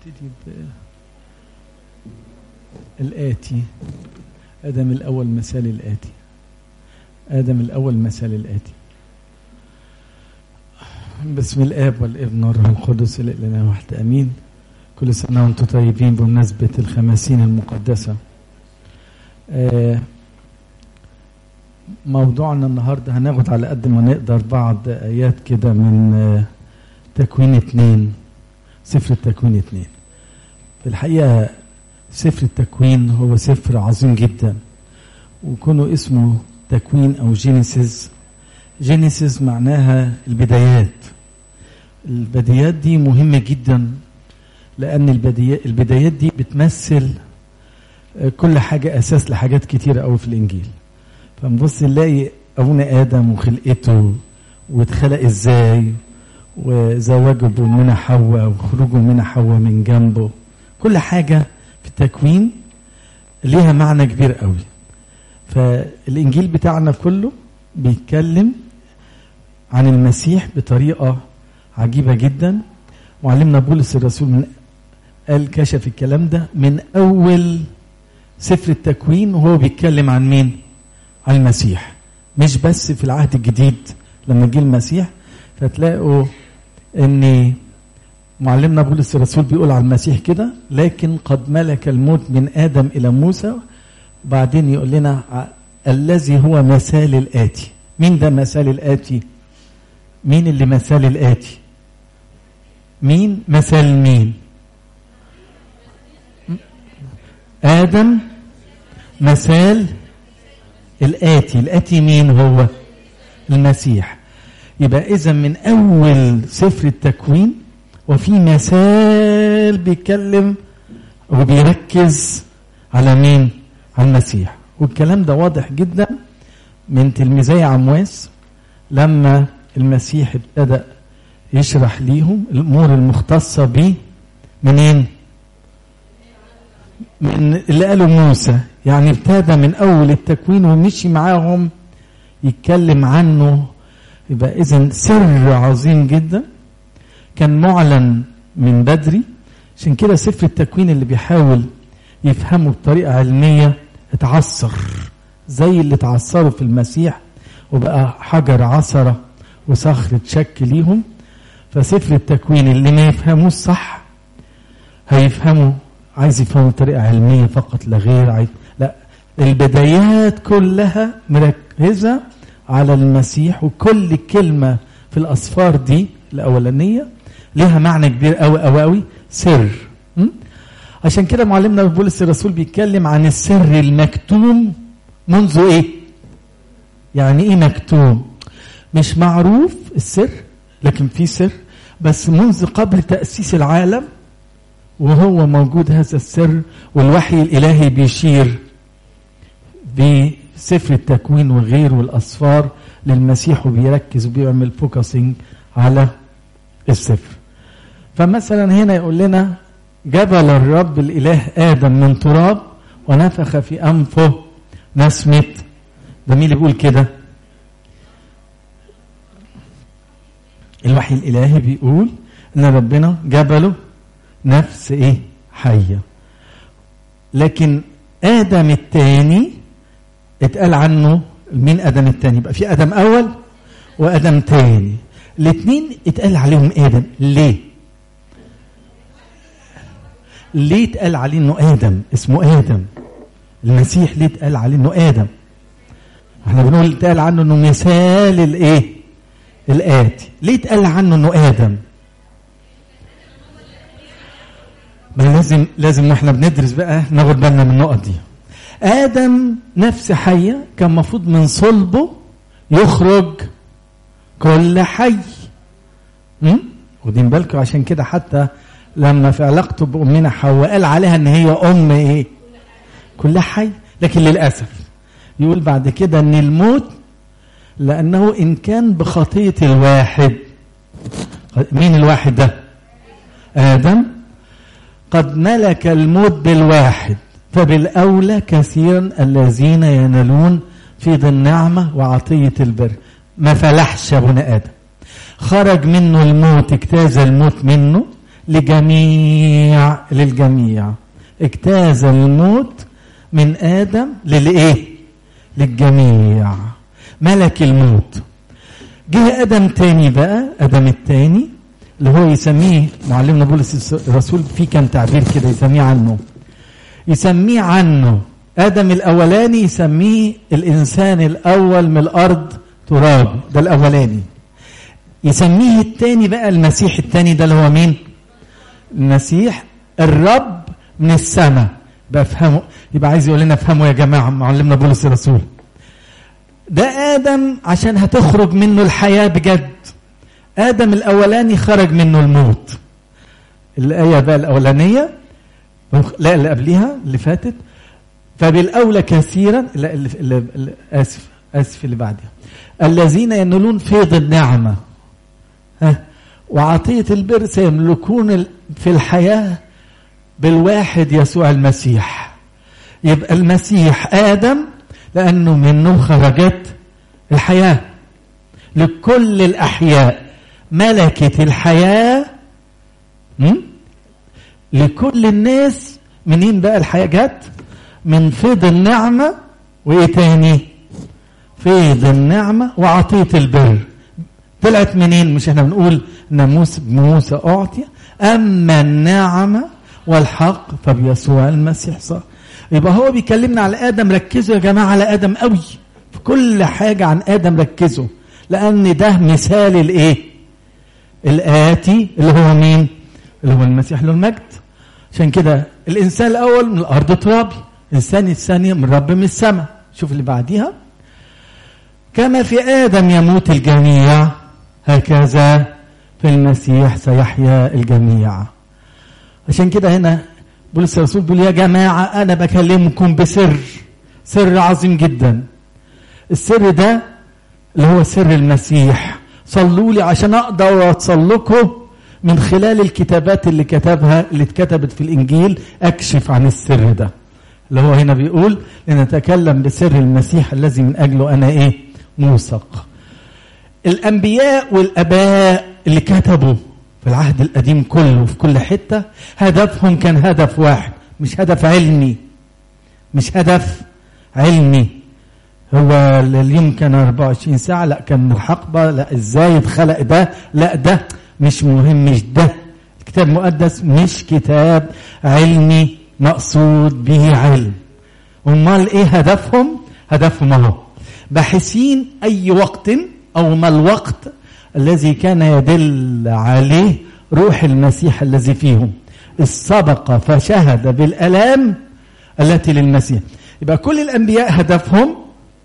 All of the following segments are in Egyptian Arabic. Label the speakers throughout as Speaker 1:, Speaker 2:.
Speaker 1: نبتدي ب الآتي آدم الأول مثال الآتي آدم الأول مثال الآتي بسم الآب والابن والروح القدس الإله واحد أمين كل سنة وأنتم طيبين بمناسبة الخمسين المقدسة آه موضوعنا النهاردة هناخد على قد ما نقدر بعض آيات كده من آه تكوين اتنين سفر التكوين اتنين في الحقيقة سفر التكوين هو سفر عظيم جدا وكونه اسمه تكوين أو جينيسيس جينيسيس معناها البدايات البدايات دي مهمة جدا لأن البدايات دي بتمثل كل حاجة أساس لحاجات كتيرة أوي في الإنجيل فنبص نلاقي أبونا آدم وخلقته واتخلق إزاي وزواجه بأمنا حواء وخروجه من حواء من جنبه كل حاجة في التكوين ليها معنى كبير قوي فالإنجيل بتاعنا كله بيتكلم عن المسيح بطريقة عجيبة جدا معلمنا بولس الرسول من قال كشف الكلام ده من أول سفر التكوين وهو بيتكلم عن مين؟ عن المسيح مش بس في العهد الجديد لما جه المسيح فتلاقوا ان معلمنا بولس الرسول بيقول على المسيح كده لكن قد ملك الموت من ادم الى موسى وبعدين يقول لنا الذي هو مثال الاتي مين ده مثال الاتي مين اللي مثال الاتي مين مثال مين ادم مثال الاتي الاتي مين هو المسيح يبقى اذا من اول سفر التكوين وفي مثال بيتكلم وبيركز على مين على المسيح والكلام ده واضح جدا من تلميذي عمواس لما المسيح ابتدأ يشرح ليهم الامور المختصه به منين من اللي قاله موسى يعني ابتدى من اول التكوين ومشي معاهم يتكلم عنه يبقى اذا سر عظيم جدا كان معلن من بدري عشان كده سفر التكوين اللي بيحاول يفهمه بطريقه علميه اتعصر زي اللي اتعصروا في المسيح وبقى حجر عصره وصخر شك ليهم فسفر التكوين اللي ما يفهموش صح هيفهموا عايز يفهموا بطريقه علميه فقط لا غير عايز لا البدايات كلها مركزه على المسيح وكل كلمة في الأصفار دي الأولانية لها معنى كبير قوي قوي قوي سر م? عشان كده معلمنا بولس الرسول بيتكلم عن السر المكتوم منذ ايه يعني ايه مكتوم مش معروف السر لكن في سر بس منذ قبل تأسيس العالم وهو موجود هذا السر والوحي الإلهي بيشير بسفر التكوين وغيره والأصفار للمسيح وبيركز وبيعمل فوكسنج على السفر فمثلا هنا يقول لنا جبل الرب الإله آدم من تراب ونفخ في أنفه نسمة ده مين اللي بيقول كده الوحي الإلهي بيقول إن ربنا جبله نفس إيه حية لكن آدم الثاني اتقال عنه مين ادم التاني يبقى في ادم اول وادم تاني الاثنين اتقال عليهم ادم ليه ليه اتقال عليه انه ادم اسمه ادم المسيح ليه اتقال عليه انه ادم احنا بنقول اتقال عنه انه مثال الايه الاتي ليه اتقال عنه انه ادم ما لازم لازم واحنا بندرس بقى ناخد بالنا من النقط دي آدم نفس حية كان المفروض من صلبه يخرج كل حي واخدين بالكم عشان كده حتى لما في علاقته بأمنا حواء قال عليها إن هي أم إيه؟ كل حي لكن للأسف يقول بعد كده إن الموت لأنه إن كان بخطية الواحد مين الواحد ده؟ آدم قد ملك الموت بالواحد فبالأولى كثيرا الذين ينالون في النعمة وعطية البر ما فلحش يا ابونا آدم خرج منه الموت اجتاز الموت منه لجميع للجميع اجتاز الموت من ادم للايه للجميع ملك الموت جه ادم تاني بقى ادم التاني اللي هو يسميه معلمنا بولس الرسول في كان تعبير كده يسميه عنه يسميه عنه ادم الاولاني يسميه الانسان الاول من الارض تراب ده الاولاني يسميه التاني بقى المسيح التاني ده اللي هو مين المسيح الرب من السماء بقى افهموا يبقى عايز يقول لنا افهموا يا جماعه معلمنا بولس الرسول ده ادم عشان هتخرج منه الحياه بجد ادم الاولاني خرج منه الموت الايه بقى الاولانيه لا اللي قبليها اللي فاتت فبالاولى كثيرا لا اللي, اللي, اللي اسف اسف اللي بعدها الذين ينالون فيض النعمه ها وعطيه البر سيملكون في الحياه بالواحد يسوع المسيح يبقى المسيح ادم لانه منه خرجت الحياه لكل الاحياء ملكه الحياه م? لكل الناس منين بقى الحياه جت من فيض النعمه وايه تاني فيض النعمه وعطيه البر طلعت منين مش احنا بنقول ناموس موسى اعطي اما النعمه والحق فبيسوع المسيح صار يبقى هو بيكلمنا على ادم ركزوا يا جماعه على ادم قوي في كل حاجه عن ادم ركزوا لان ده مثال الايه الاتي اللي هو مين اللي هو المسيح له المجد عشان كده الانسان الاول من الارض ترابي الانسان الثاني من رب من السماء شوف اللي بعديها كما في ادم يموت الجميع هكذا في المسيح سيحيا الجميع عشان كده هنا بولس الرسول بيقول يا جماعة أنا بكلمكم بسر سر عظيم جدا السر ده اللي هو سر المسيح صلوا لي عشان أقدر أوصل لكم من خلال الكتابات اللي كتبها اللي اتكتبت في الإنجيل أكشف عن السر ده اللي هو هنا بيقول لنتكلم بسر المسيح الذي من أجله أنا إيه موثق الأنبياء والآباء اللي كتبوا في العهد القديم كله في كل حتة هدفهم كان هدف واحد مش هدف علمي مش هدف علمي هو اليوم كان 24 ساعة لا كان الحقبة لا ازاي اتخلق ده لا ده مش مهم مش ده الكتاب المقدس مش كتاب علمي مقصود به علم امال ايه هدفهم هدفهم اهو باحثين اي وقت او ما الوقت الذي كان يدل عليه روح المسيح الذي فيهم السبق فشهد بالالام التي للمسيح يبقى كل الانبياء هدفهم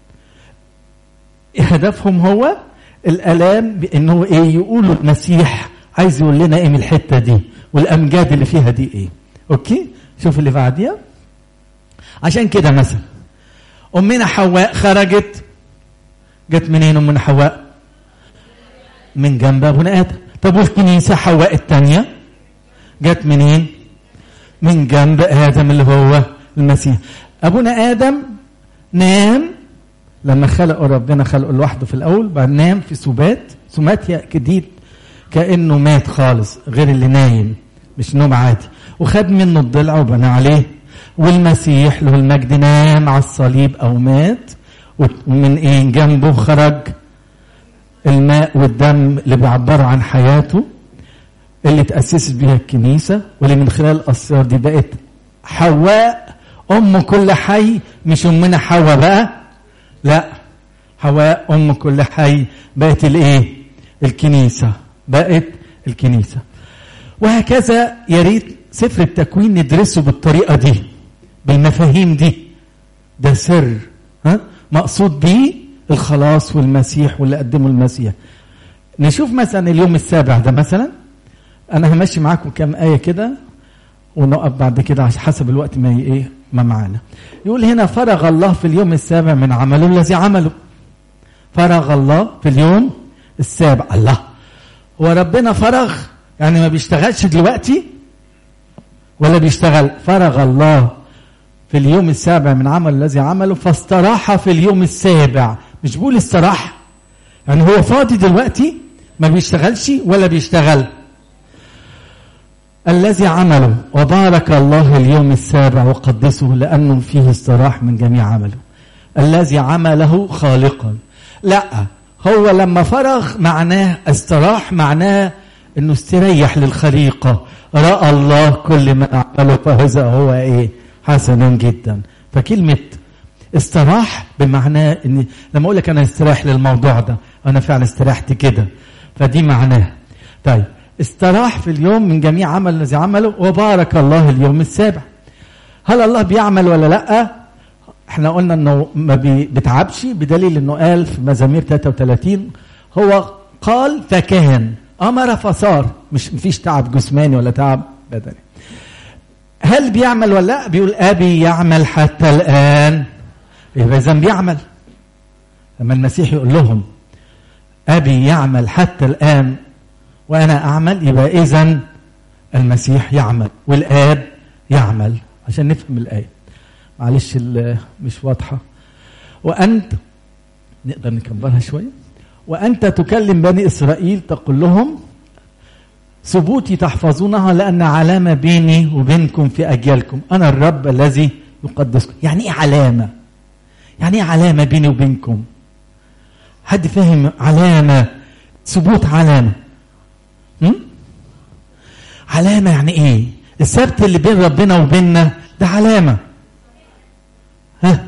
Speaker 1: هدفهم هو الالام بانه ايه يقولوا المسيح عايز يقول لنا ايه من الحته دي والامجاد اللي فيها دي ايه اوكي شوف اللي بعديها عشان كده مثلا امنا حواء خرجت جت منين امنا حواء من جنب ابونا ادم طب والكنيسه حواء الثانيه جت منين من جنب ادم اللي هو المسيح ابونا ادم نام لما خلقه ربنا خلقه لوحده في الاول بعد نام في سبات سمات جديد كانه مات خالص غير اللي نايم مش نوم عادي وخد منه الضلع وبنى عليه والمسيح له المجد نام على الصليب او مات ومن ايه جنبه خرج الماء والدم اللي بيعبروا عن حياته اللي تأسست بها الكنيسة واللي من خلال الأسرار دي بقت حواء أم كل حي مش أمنا حواء بقى لا حواء أم كل حي بقت الإيه الكنيسة بقت الكنيسة وهكذا يا ريت سفر التكوين ندرسه بالطريقة دي بالمفاهيم دي ده سر ها مقصود بيه الخلاص والمسيح واللي قدمه المسيح نشوف مثلا اليوم السابع ده مثلا انا همشي معاكم كام ايه كده ونقف بعد كده عشان حسب الوقت ما ايه ما معانا يقول هنا فرغ الله في اليوم السابع من عمله الذي عمله فرغ الله في اليوم السابع الله هو ربنا فرغ يعني ما بيشتغلش دلوقتي ولا بيشتغل فرغ الله في اليوم السابع من عمل الذي عمله فاستراح في اليوم السابع مش بقول استراح يعني هو فاضي دلوقتي ما بيشتغلش ولا بيشتغل الذي عمله وبارك الله اليوم السابع وقدسه لأنه فيه استراح من جميع عمله الذي عمله خالقا لا هو لما فرغ معناه استراح معناه انه استريح للخليقة رأى الله كل ما عمله فهذا هو ايه حسنا جدا فكلمة استراح بمعنى ان لما اقول لك انا استراح للموضوع ده انا فعلا استريحت كده فدي معناه طيب استراح في اليوم من جميع عمل الذي عمله وبارك الله اليوم السابع هل الله بيعمل ولا لا احنا قلنا انه ما بيتعبش بدليل انه قال في مزامير 33 هو قال فكان امر فصار مش مفيش تعب جسماني ولا تعب بدني هل بيعمل ولا لا بيقول ابي يعمل حتى الان يبقى اذا بيعمل لما المسيح يقول لهم ابي يعمل حتى الان وانا اعمل يبقى اذا المسيح يعمل والاب يعمل عشان نفهم الايه معلش مش واضحه وانت نقدر نكبرها شويه وانت تكلم بني اسرائيل تقول لهم ثبوتي تحفظونها لان علامه بيني وبينكم في اجيالكم انا الرب الذي يقدسكم يعني ايه علامه يعني ايه علامه بيني وبينكم حد فاهم علامه ثبوت علامه هم؟ علامه يعني ايه السبت اللي بين ربنا وبيننا ده علامه ها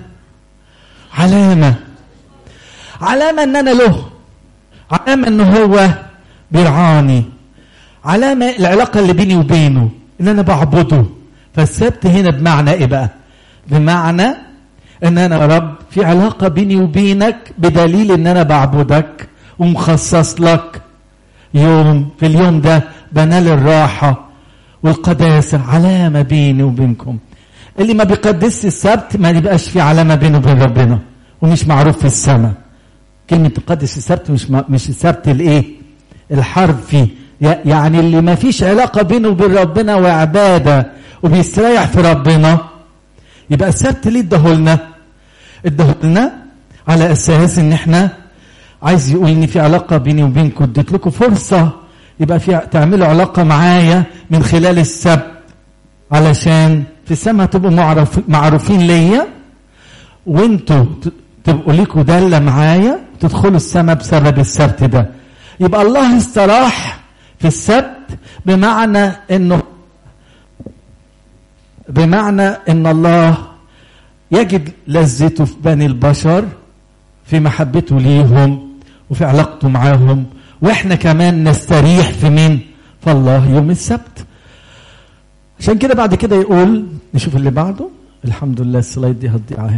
Speaker 1: علامه علامه ان انا له علامه ان هو بيرعاني علامه العلاقه اللي بيني وبينه ان انا بعبده فالسبت هنا بمعنى ايه بقى بمعنى ان انا يا رب في علاقه بيني وبينك بدليل ان انا بعبدك ومخصص لك يوم في اليوم ده بنال الراحه والقداسه علامه بيني وبينكم اللي ما بيقدسش السبت ما يبقاش في علامه بينه وبين ربنا ومش معروف في السماء كلمه تقدس السبت مش مش السبت الايه الحرفي يعني اللي ما فيش علاقه بينه وبين ربنا وعباده وبيستريح في ربنا يبقى السبت ليه اداهولنا اداهولنا على اساس ان احنا عايز يقول ان في علاقه بيني وبينكم اديت لكم فرصه يبقى في تعملوا علاقه معايا من خلال السبت علشان في السماء تبقوا معرف معروفين ليا وانتوا تبقوا ليكوا داله معايا تدخلوا السماء بسبب السبت ده يبقى الله استراح في السبت بمعنى انه بمعنى ان الله يجد لذته في بني البشر في محبته ليهم وفي علاقته معاهم واحنا كمان نستريح في مين في الله يوم السبت عشان كده بعد كده يقول نشوف اللي بعده الحمد لله السلايد دي هتضيع اهي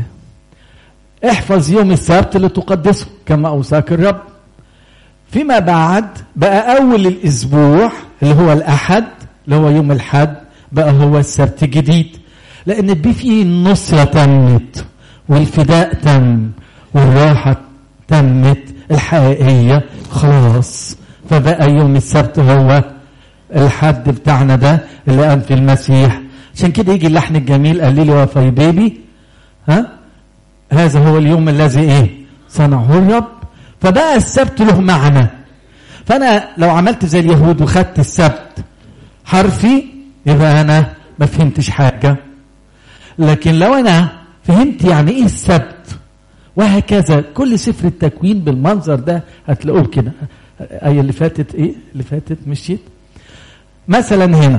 Speaker 1: احفظ يوم السبت لتقدسه كما اوصاك الرب فيما بعد بقى اول الاسبوع اللي هو الاحد اللي هو يوم الحد بقى هو السبت الجديد لان بيه فيه النصره تمت والفداء تم والراحه تمت الحقيقيه خلاص فبقى يوم السبت هو الحد بتاعنا ده اللي قام في المسيح عشان كده يجي اللحن الجميل قال لي وفاي بيبي ها هذا هو اليوم الذي ايه صنعه الرب فبقى السبت له معنى فانا لو عملت زي اليهود وخدت السبت حرفي يبقى انا ما فهمتش حاجه لكن لو انا فهمت يعني ايه السبت وهكذا كل سفر التكوين بالمنظر ده هتلاقوه كده اي اللي فاتت ايه اللي فاتت مشيت مثلا هنا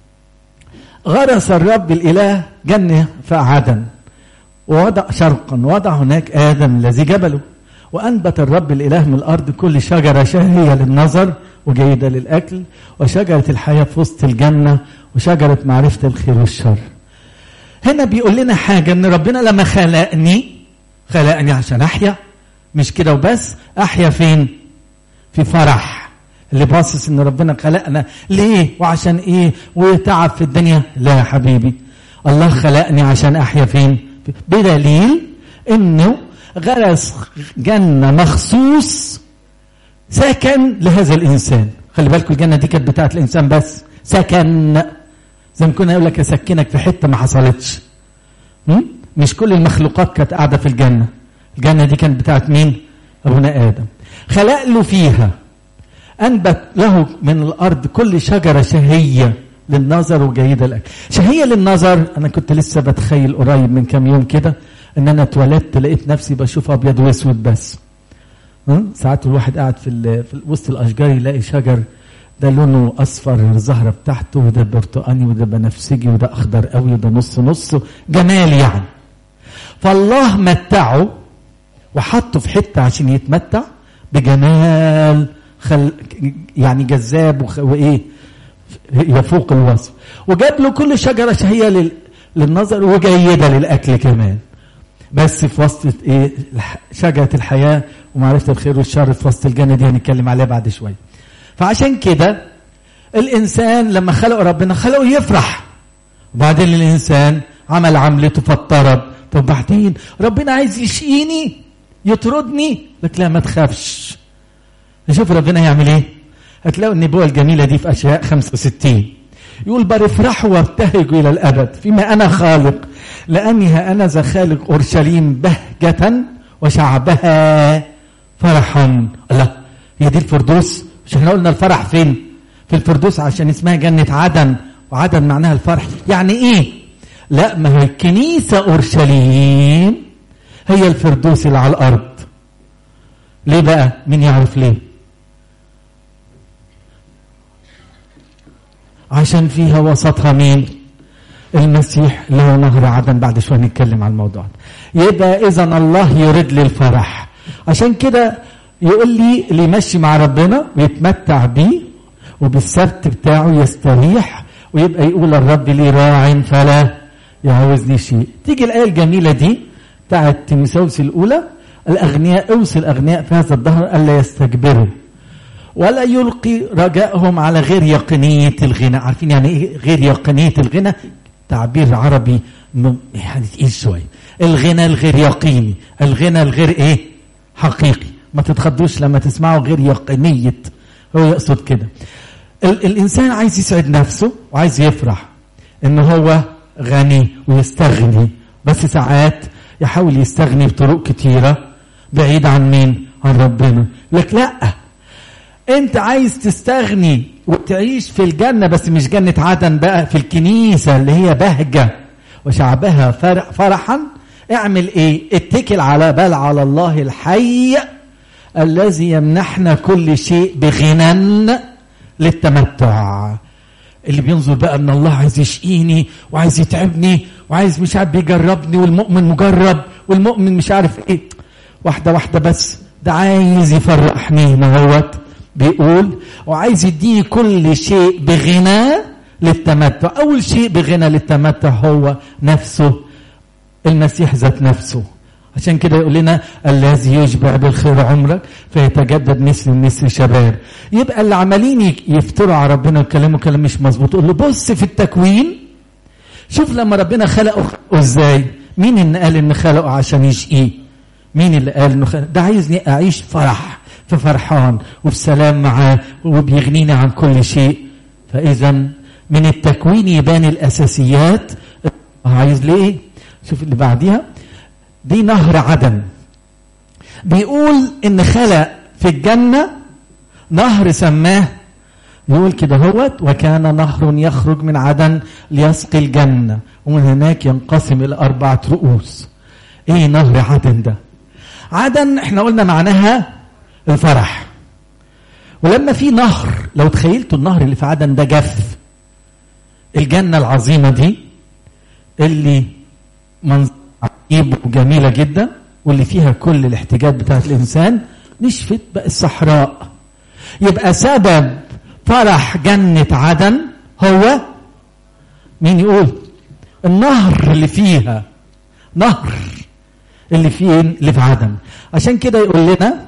Speaker 1: غرس الرب الاله جنه في عدن ووضع شرقا وضع هناك ادم الذي جبله وانبت الرب الاله من الارض كل شجره شهيه للنظر وجيده للاكل وشجره الحياه في وسط الجنه وشجره معرفه الخير والشر هنا بيقول لنا حاجه ان ربنا لما خلقني خلقني عشان احيا مش كده وبس احيا فين في فرح اللي باصص ان ربنا خلقنا ليه وعشان ايه وتعب في الدنيا لا يا حبيبي الله خلقني عشان احيا فين بدليل انه غرس جنة مخصوص سكن لهذا الإنسان خلي بالكم الجنة دي كانت بتاعت الإنسان بس سكن زي ما كنا يقول لك يسكنك في حتة ما حصلتش مش كل المخلوقات كانت قاعدة في الجنة الجنة دي كانت بتاعت مين أبونا آدم خلق له فيها أنبت له من الأرض كل شجرة شهية للنظر وجيدة الأكل شهية للنظر أنا كنت لسه بتخيل قريب من كام يوم كده إن أنا اتولدت لقيت نفسي بشوف أبيض وأسود بس ها؟ ساعات الواحد قاعد في, ال- في وسط الأشجار يلاقي شجر ده لونه أصفر الزهرة بتاعته وده برتقاني وده بنفسجي وده أخضر قوي وده نص نص جمال يعني فالله متعه وحطه في حتة عشان يتمتع بجمال خل يعني جذاب وخ... وإيه يفوق الوصف وجاب له كل شجرة شهية لل... للنظر وجيدة للأكل كمان بس في وسط ايه الح- شجرة الحياة ومعرفة الخير والشر في وسط الجنة دي هنتكلم عليها بعد شوية فعشان كده الإنسان لما خلقه ربنا خلقه يفرح وبعدين الإنسان عمل عملته فاضطرب طب بعدين ربنا عايز يشقيني يطردني لك لا ما تخافش نشوف ربنا يعمل ايه هتلاقوا النبوة الجميلة دي في أشياء 65 يقول بل افرحوا وابتهجوا إلى الأبد فيما أنا خالق لأني ها أنا ذا خالق أورشليم بهجة وشعبها فرحا الله هي دي الفردوس مش احنا قلنا الفرح فين في الفردوس عشان اسمها جنة عدن وعدن معناها الفرح يعني ايه لا ما هي الكنيسة أورشليم هي الفردوس اللي على الأرض ليه بقى مين يعرف ليه عشان فيها وسطها مين المسيح اللي هو نهر عدن بعد شويه نتكلم عن الموضوع ده يبقى اذا الله يريد لي الفرح عشان كده يقول لي اللي يمشي مع ربنا ويتمتع بيه وبالسبت بتاعه يستريح ويبقى يقول الرب لي راع فلا يعوزني شيء تيجي الايه الجميله دي بتاعت تيموثاوس الاولى الاغنياء اوصي الاغنياء في هذا الدهر الا يستكبروا ولا يلقي رجائهم على غير يقينية الغنى عارفين يعني ايه غير يقينية الغنى تعبير عربي م- يعني تقيل شوية الغنى الغير يقيني الغنى الغير ايه حقيقي ما تتخضوش لما تسمعوا غير يقينية هو يقصد كده ال الانسان عايز يسعد نفسه وعايز يفرح ان هو غني ويستغني بس ساعات يحاول يستغني بطرق كتيرة بعيد عن مين عن ربنا لك لا انت عايز تستغني وتعيش في الجنة بس مش جنة عدن بقى في الكنيسة اللي هي بهجة وشعبها فرح فرحا اعمل ايه اتكل على بل على الله الحي الذي يمنحنا كل شيء بغنى للتمتع اللي بينظر بقى ان الله عايز يشقيني وعايز يتعبني وعايز مش عارف بيجربني والمؤمن مجرب والمؤمن مش عارف ايه واحده واحده بس ده عايز يفرحني هنا هوت بيقول وعايز يديني كل شيء بغنى للتمتع اول شيء بغنى للتمتع هو نفسه المسيح ذات نفسه عشان كده يقول لنا الذي يشبع بالخير عمرك فيتجدد مثل مثل شباب يبقى اللي عمالين يفتروا على ربنا ويتكلموا كلام مش مظبوط قول له بص في التكوين شوف لما ربنا خلقه خلقه ازاي مين اللي قال ان خلقه عشان يشقيه مين اللي قال انه خلق ده عايزني اعيش فرح في فرحان وفي سلام معاه وبيغنيني عن كل شيء فاذا من التكوين يبان الاساسيات عايز ليه شوف اللي بعديها دي نهر عدن بيقول ان خلق في الجنة نهر سماه يقول كده هوت وكان نهر يخرج من عدن ليسقي الجنة ومن هناك ينقسم إلى أربعة رؤوس إيه نهر عدن ده عدن احنا قلنا معناها الفرح ولما في نهر لو تخيلتوا النهر اللي في عدن ده جف الجنة العظيمة دي اللي منظر عجيب وجميلة جدا واللي فيها كل الاحتياجات بتاعت الإنسان نشفت بقى الصحراء يبقى سبب فرح جنة عدن هو مين يقول النهر اللي فيها نهر اللي فين اللي في عدن عشان كده يقول لنا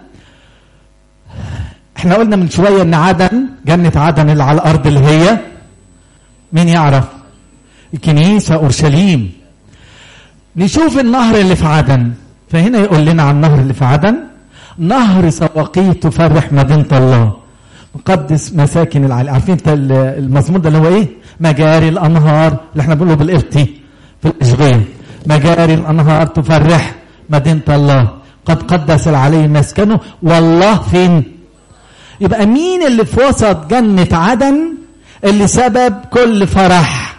Speaker 1: احنا قلنا من شوية ان عدن جنة عدن اللي على الارض اللي هي مين يعرف الكنيسة اورشليم نشوف النهر اللي في عدن فهنا يقول لنا عن النهر اللي في عدن نهر سواقيه تفرح مدينة الله مقدس مساكن العالي عارفين انت المزمور ده اللي هو ايه مجاري الانهار اللي احنا بنقوله بالقبطي في الاشغال مجاري الانهار تفرح مدينة الله قد قدس العلي مسكنه والله فين يبقى مين اللي في وسط جنة عدن اللي سبب كل فرح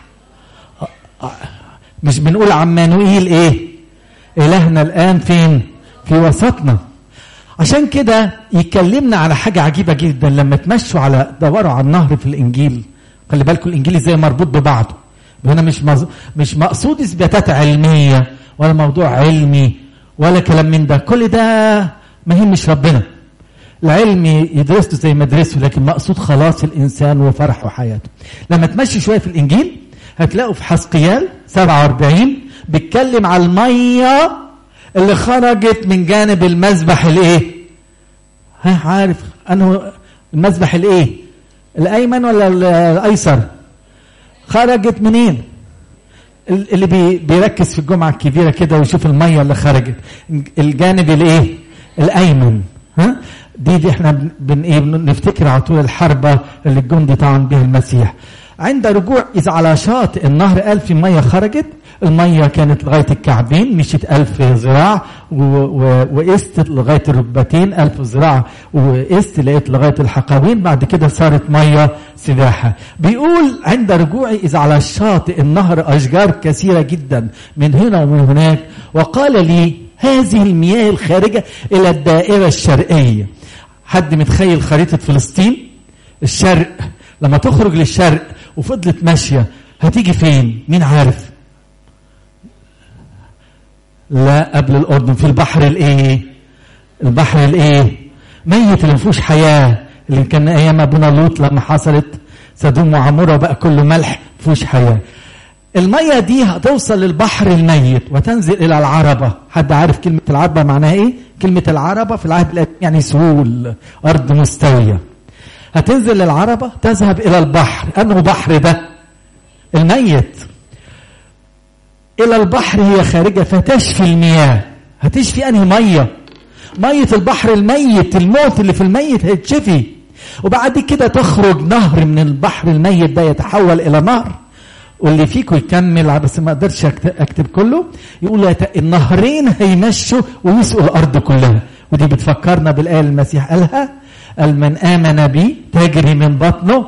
Speaker 1: مش بنقول عمانوئيل ايه الهنا الان فين في وسطنا عشان كده يكلمنا على حاجة عجيبة جدا لما تمشوا على دوروا على النهر في الإنجيل خلي بالكم الإنجيل ازاي مربوط ببعضه هنا مش مز... مش مقصود إثباتات علمية ولا موضوع علمي ولا كلام من ده كل ده ما يهمش ربنا العلم يدرسه زي ما يدرسه لكن مقصود خلاص الإنسان وفرحه وحياته لما تمشي شوية في الإنجيل هتلاقوا في حسقيال 47 بيتكلم على المية اللي خرجت من جانب المذبح الايه ها عارف انه المذبح الايه الايمن ولا الايسر خرجت منين اللي بي بيركز في الجمعه الكبيره كده ويشوف الميه اللي خرجت الجانب الايه الايمن ها دي دي احنا بن ايه نفتكر على طول الحربه اللي الجندي طعن بها المسيح عند رجوع إذا على شاطئ النهر قال في مية خرجت المية كانت لغاية الكعبين مشيت ألف ذراع وقست لغاية الركبتين ألف ذراع وقست لقيت لغاية الحقوين بعد كده صارت مية سباحة بيقول عند رجوعي إذا على الشاطئ النهر أشجار كثيرة جدا من هنا ومن هناك وقال لي هذه المياه الخارجة إلى الدائرة الشرقية حد متخيل خريطة فلسطين الشرق لما تخرج للشرق وفضلت ماشية هتيجي فين مين عارف لا قبل الأردن في البحر الإيه البحر الإيه ميت اللي مفيهوش حياة اللي كان أيام أبونا لوط لما حصلت سدوم وعمورة بقى كله ملح مفيهوش حياة المية دي هتوصل للبحر الميت وتنزل إلى العربة حد عارف كلمة العربة معناها إيه كلمة العربة في العهد القديم يعني سهول أرض مستوية هتنزل للعربة تذهب إلى البحر أنه بحر ده الميت إلى البحر هي خارجة فتشفي المياه هتشفي أنهي مية مية البحر الميت الموت اللي في الميت هيتشفي وبعد كده تخرج نهر من البحر الميت ده يتحول إلى نهر واللي فيكم يكمل بس ما اقدرش اكتب كله يقول النهرين هيمشوا ويسقوا الارض كلها ودي بتفكرنا بالايه اللي المسيح قالها قال من آمن بي تجري من بطنه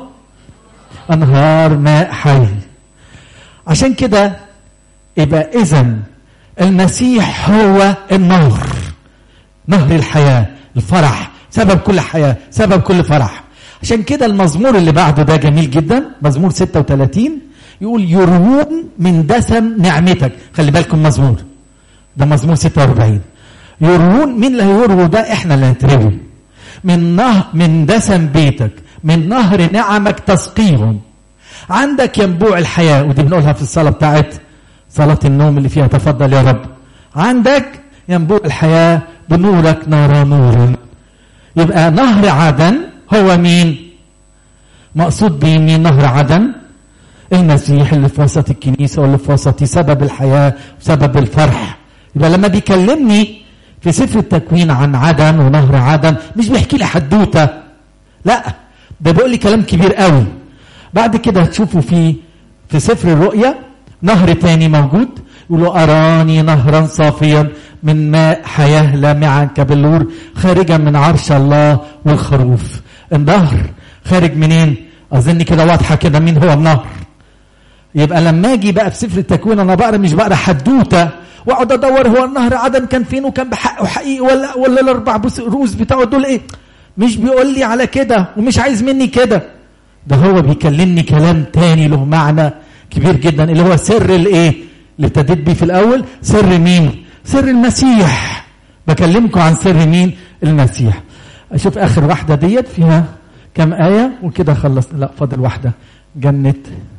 Speaker 1: أنهار ماء حي عشان كده يبقى إذا المسيح هو النهر نهر الحياة الفرح سبب كل حياة سبب كل فرح عشان كده المزمور اللي بعده ده جميل جدا مزمور 36 يقول يروون من دسم نعمتك خلي بالكم مزمور ده مزمور 46 يروون مين اللي هيرووا ده احنا اللي هنتروي من نهر من دسم بيتك من نهر نعمك تسقيهم عندك ينبوع الحياة ودي بنقولها في الصلاة بتاعت صلاة النوم اللي فيها تفضل يا رب عندك ينبوع الحياة بنورك نرى نورا يبقى نهر عدن هو مين مقصود به مين نهر عدن المسيح اللي في وسط الكنيسة واللي في وسط سبب الحياة وسبب الفرح يبقى لما بيكلمني في سفر التكوين عن عدن ونهر عدن مش بيحكي لي حدوته لا ده بيقول لي كلام كبير قوي بعد كده هتشوفوا في في سفر الرؤيا نهر تاني موجود يقولوا أراني نهرا صافيا من ماء حياة لامعا كبلور خارجا من عرش الله والخروف النهر خارج منين أظن كده واضحة كده مين هو النهر يبقى لما اجي بقى في سفر التكوين انا بقرا مش بقرا حدوته واقعد ادور هو النهر عدن كان فين وكان بحقه حقيقي ولا ولا الاربع رؤوس بتاعه دول ايه مش بيقول لي على كده ومش عايز مني كده ده هو بيكلمني كلام تاني له معنى كبير جدا اللي هو سر الايه اللي ابتديت بيه في الاول سر مين سر المسيح بكلمكم عن سر مين المسيح اشوف اخر واحده ديت فيها كم ايه وكده خلص لا فاضل واحده جنه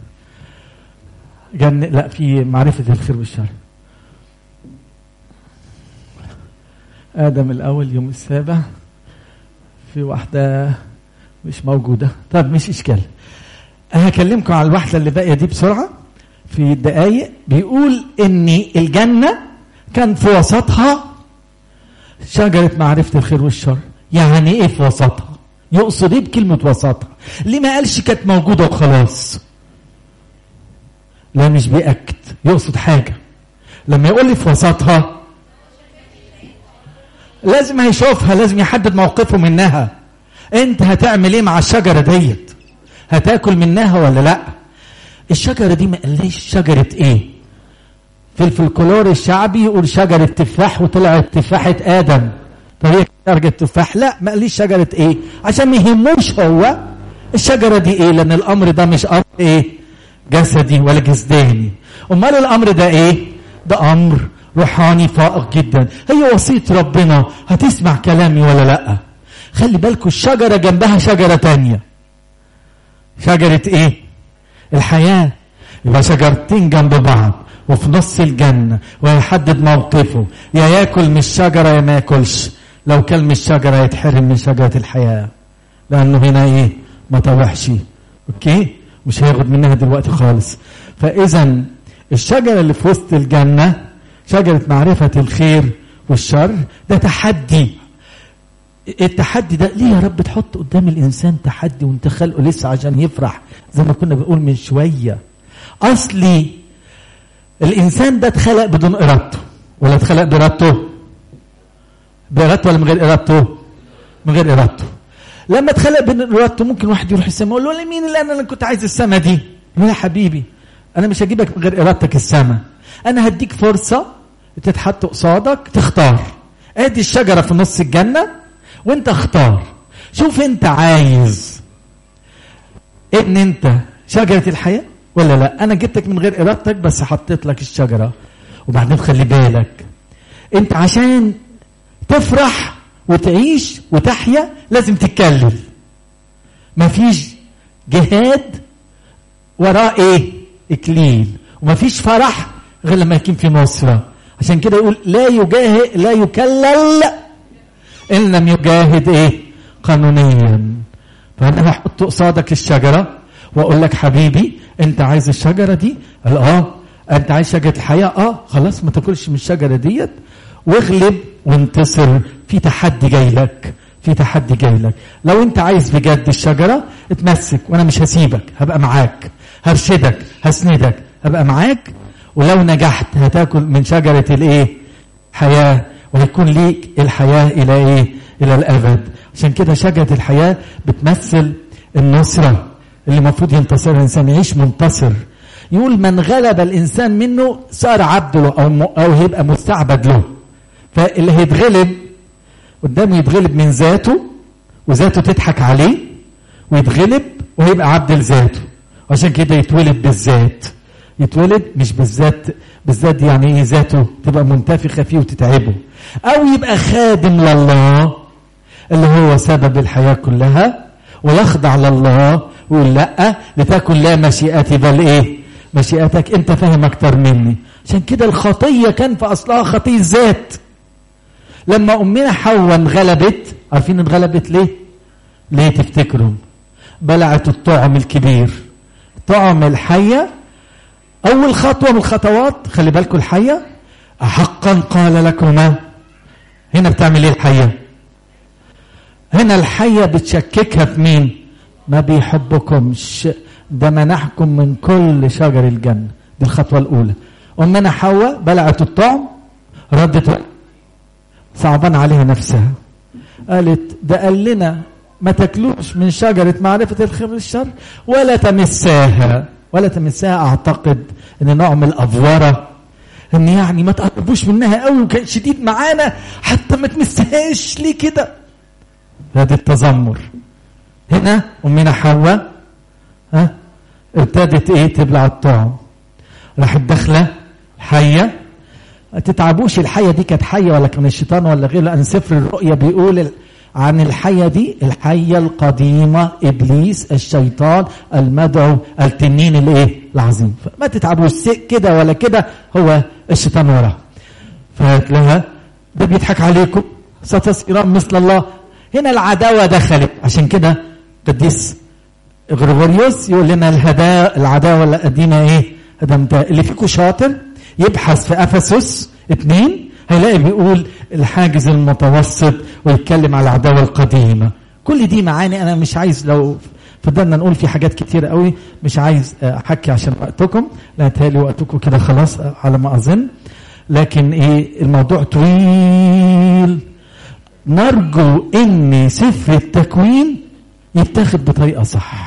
Speaker 1: جنة لا في معرفة الخير والشر آدم الأول يوم السابع في واحدة مش موجودة طب مش إشكال هكلمكم على الواحدة اللي باقية دي بسرعة في دقايق بيقول إن الجنة كان في وسطها شجرة معرفة الخير والشر يعني إيه في وسطها يقصد إيه بكلمة وسطها ليه ما قالش كانت موجودة وخلاص لا مش بيأكد يقصد حاجة لما يقول لي في وسطها لازم هيشوفها لازم يحدد موقفه منها انت هتعمل ايه مع الشجرة ديت هتاكل منها ولا لا الشجرة دي ما قاليش شجرة ايه في الفلكلور الشعبي يقول شجرة تفاح وطلعت تفاحة آدم طب هي شجرة تفاح لا ما قاليش شجرة ايه عشان ما يهموش هو الشجرة دي ايه لأن الأمر ده مش أمر ايه جسدي ولا جسداني أمال الأمر ده ايه ده أمر روحاني فائق جدا هي وصية ربنا هتسمع كلامي ولا لا خلي بالكم الشجرة جنبها شجرة تانية شجرة ايه الحياة يبقى شجرتين جنب بعض وفي نص الجنة ويحدد موقفه يا ياكل من الشجرة يا ما ياكلش لو كل من الشجرة يتحرم من شجرة الحياة لأنه هنا ايه ما طوحش اوكي مش هياخد منها دلوقتي خالص فإذا الشجرة اللي في وسط الجنة شجرة معرفة الخير والشر ده تحدي التحدي ده ليه يا رب تحط قدام الإنسان تحدي وانت خلقه لسه عشان يفرح زي ما كنا بنقول من شوية أصلي الإنسان ده اتخلق بدون إرادته ولا اتخلق بإرادته بإرادته ولا من غير إرادته من غير إرادته لما اتخلق بدون إرادته ممكن واحد يروح السماء يقول له مين اللي أنا اللي كنت عايز السماء دي يقول يا حبيبي أنا مش هجيبك من غير إرادتك السماء أنا هديك فرصة تتحط قصادك تختار ادي الشجرة في نص الجنة وانت اختار شوف انت عايز ان انت شجرة الحياة ولا لا انا جبتك من غير ارادتك بس حطيت لك الشجرة وبعدين خلي بالك انت عشان تفرح وتعيش وتحيا لازم تتكلم مفيش جهاد وراه ايه اكليل ومفيش فرح غير لما يكون في نصرة عشان كده يقول لا يجاهد لا يكلل ان لم يجاهد ايه قانونيا فانا هحط قصادك الشجره واقول لك حبيبي انت عايز الشجره دي قال اه انت عايز شجره الحياه اه خلاص ما تاكلش من الشجره ديت واغلب وانتصر في تحدي جاي لك في تحدي جاي لك لو انت عايز بجد الشجره اتمسك وانا مش هسيبك هبقى معاك هرشدك هسندك هبقى معاك ولو نجحت هتاكل من شجره الايه حياه وهيكون ليك الحياة إلى إيه؟ إلى الأبد عشان كده شجرة الحياة بتمثل النصرة اللي المفروض ينتصر الإنسان يعيش منتصر يقول من غلب الإنسان منه صار عبد له أو, أو هيبقى مستعبد له فاللي هيتغلب قدامه يتغلب من ذاته وذاته تضحك عليه ويتغلب ويبقى عبد لذاته عشان كده يتولد بالذات يتولد مش بالذات بالذات يعني ايه ذاته تبقى منتفخه فيه وتتعبه او يبقى خادم لله اللي هو سبب الحياه كلها ويخضع لله ويقول لا لتكن لا مشيئتي بل ايه مشيئتك انت فاهم اكتر مني عشان كده الخطيه كان في اصلها خطيه ذات لما امنا حواء انغلبت عارفين انغلبت ليه ليه تفتكروا بلعت الطعم الكبير طعم الحيه أول خطوة من الخطوات خلي بالكم الحية حقا قال لكما هنا بتعمل ايه الحية هنا الحية بتشككها في مين ما بيحبكمش ده منحكم من كل شجر الجنة دي الخطوة الأولى أمنا حواء بلعت الطعم ردت صعبان عليها نفسها قالت ده قال لنا ما تاكلوش من شجرة معرفة الخير والشر ولا تمساها ولا تمساها اعتقد ان نوع من الافوره ان يعني ما تقربوش منها قوي وكان شديد معانا حتى ما تمسهاش ليه كده هذا التذمر هنا امنا حواء ها ابتدت ايه تبلع الطعم راحت داخله حيه ما تتعبوش الحيه دي كانت حيه ولا كان الشيطان ولا غيره لان سفر الرؤيا بيقول عن الحية دي الحية القديمة إبليس الشيطان المدعو التنين الإيه العظيم فما تتعبوش كده ولا كده هو الشيطان وراه فقالت لها ده بيضحك عليكم ستصيران مثل الله هنا العداوة دخلت عشان كده قديس غريغوريوس يقول لنا الهداء العداوة القديمة ايه هدمتها اللي فيكم شاطر يبحث في افسس اثنين هيلاقي بيقول الحاجز المتوسط ويتكلم على العداوة القديمة كل دي معاني أنا مش عايز لو فضلنا نقول في حاجات كتير قوي مش عايز أحكي عشان وقتكم لا تهالي وقتكم كده خلاص على ما أظن لكن إيه الموضوع طويل نرجو إن سفر التكوين يتاخد بطريقة صح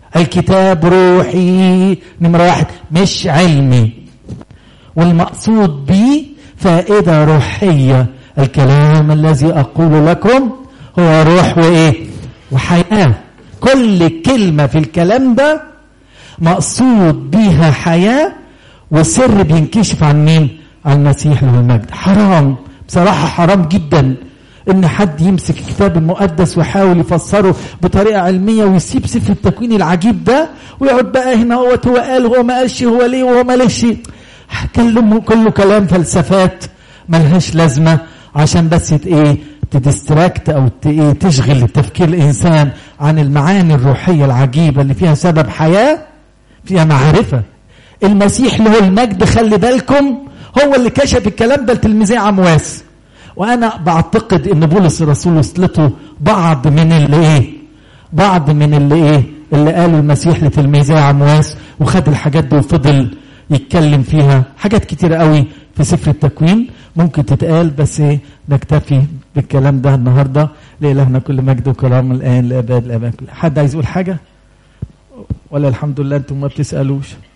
Speaker 1: الكتاب روحي نمرة واحد مش علمي والمقصود به فائدة روحية الكلام الذي أقول لكم هو روح وإيه وحياة كل كلمة في الكلام ده مقصود بيها حياة وسر بينكشف عن مين عن المسيح له المجد حرام بصراحة حرام جدا ان حد يمسك الكتاب المقدس ويحاول يفسره بطريقه علميه ويسيب سفر التكوين العجيب ده ويقعد بقى هنا هو هو قال هو ما قالش هو ليه وهو ما ليش كلمه كله كلام فلسفات ملهاش لازمه عشان بس ايه تدستراكت او ايه تشغل تفكير الانسان عن المعاني الروحيه العجيبه اللي فيها سبب حياه فيها معرفه المسيح له المجد خلي بالكم هو اللي كشف الكلام ده لتلميذي عمواس وانا بعتقد ان بولس الرسول وصلته بعض من اللي ايه بعض من اللي ايه اللي قاله المسيح لتلميذي عمواس وخد الحاجات دي وفضل يتكلم فيها حاجات كتيرة قوي في سفر التكوين ممكن تتقال بس ايه نكتفي بالكلام ده النهارده لإلهنا كل مجد وكرام الآن لأباد الآباء حد عايز يقول حاجة ولا الحمد لله انتم ما بتسألوش